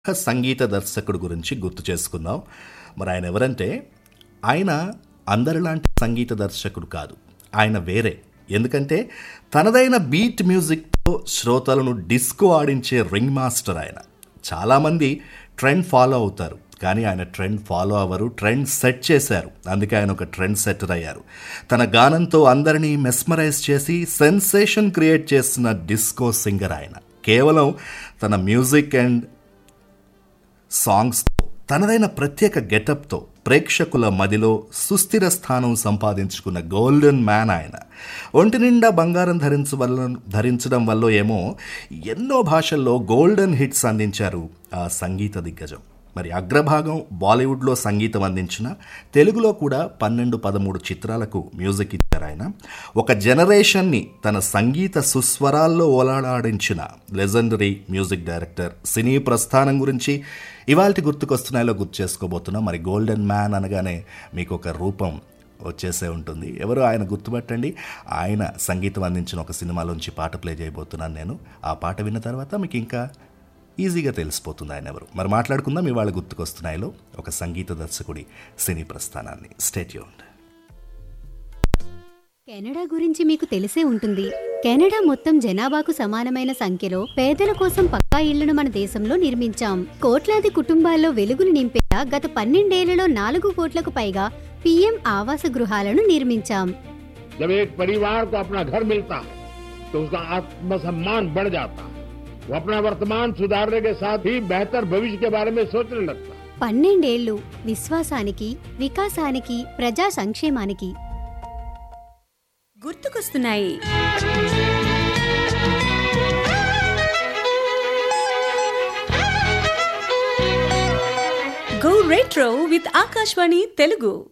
సంగీత దర్శకుడు గురించి గుర్తు చేసుకుందాం మరి ఆయన ఎవరంటే ఆయన అందరిలాంటి సంగీత దర్శకుడు కాదు ఆయన వేరే ఎందుకంటే తనదైన బీట్ మ్యూజిక్తో శ్రోతలను డిస్కో ఆడించే రింగ్ మాస్టర్ ఆయన చాలామంది ట్రెండ్ ఫాలో అవుతారు కానీ ఆయన ట్రెండ్ ఫాలో అవ్వరు ట్రెండ్ సెట్ చేశారు అందుకే ఆయన ఒక ట్రెండ్ సెట్టర్ అయ్యారు తన గానంతో అందరినీ మెస్మరైజ్ చేసి సెన్సేషన్ క్రియేట్ చేస్తున్న డిస్కో సింగర్ ఆయన కేవలం తన మ్యూజిక్ అండ్ సాంగ్స్తో తనదైన ప్రత్యేక గెటప్తో ప్రేక్షకుల మదిలో సుస్థిర స్థానం సంపాదించుకున్న గోల్డెన్ మ్యాన్ ఆయన ఒంటి నిండా బంగారం ధరించ వల్ల ధరించడం వల్ల ఏమో ఎన్నో భాషల్లో గోల్డెన్ హిట్స్ అందించారు ఆ సంగీత దిగ్గజం మరి అగ్రభాగం బాలీవుడ్లో సంగీతం అందించిన తెలుగులో కూడా పన్నెండు పదమూడు చిత్రాలకు మ్యూజిక్ ఇచ్చారు ఆయన ఒక జనరేషన్ని తన సంగీత సుస్వరాల్లో ఓలాడాడించిన లెజెండరీ మ్యూజిక్ డైరెక్టర్ సినీ ప్రస్థానం గురించి ఇవాళ గుర్తుకొస్తున్నాయిలో గుర్తు చేసుకోబోతున్నాం మరి గోల్డెన్ మ్యాన్ అనగానే మీకు ఒక రూపం వచ్చేసే ఉంటుంది ఎవరు ఆయన గుర్తుపట్టండి ఆయన సంగీతం అందించిన ఒక సినిమాలోంచి పాట ప్లే చేయబోతున్నాను నేను ఆ పాట విన్న తర్వాత మీకు ఇంకా ఈజీగా తెలిసిపోతుంది ఆయన ఎవరు మరి మాట్లాడుకుందాం ఇవాళ గుర్తుకొస్తున్నాయిలో ఒక సంగీత దర్శకుడి సినీ ప్రస్థానాన్ని స్టేట్యూన్ కెనడా గురించి మీకు తెలిసే ఉంటుంది కెనడా మొత్తం జనాభాకు సమానమైన సంఖ్యలో పేదల కోసం పక్కా ఇళ్లను మన దేశంలో నిర్మించాం కోట్లాది కుటుంబాల్లో వెలుగులు నింపేలా గత పన్నెండేళ్లలో నాలుగు కోట్లకు పైగా పీఎం ఆవాస గృహాలను నిర్మించాం जब एक परिवार को अपना घर मिलता है तो उसका आत्मसम्मान बढ़ जाता है वो अपना वर्तमान सुधारने के साथ ही बेहतर भविष्य के बारे में सोचने लगता है పన్నెండేళ్లు విశ్వాసానికి వికాసానికి ప్రజా సంక్షేమానికి గుర్తుకొస్తున్నాయి go retro with Akashvani Telugu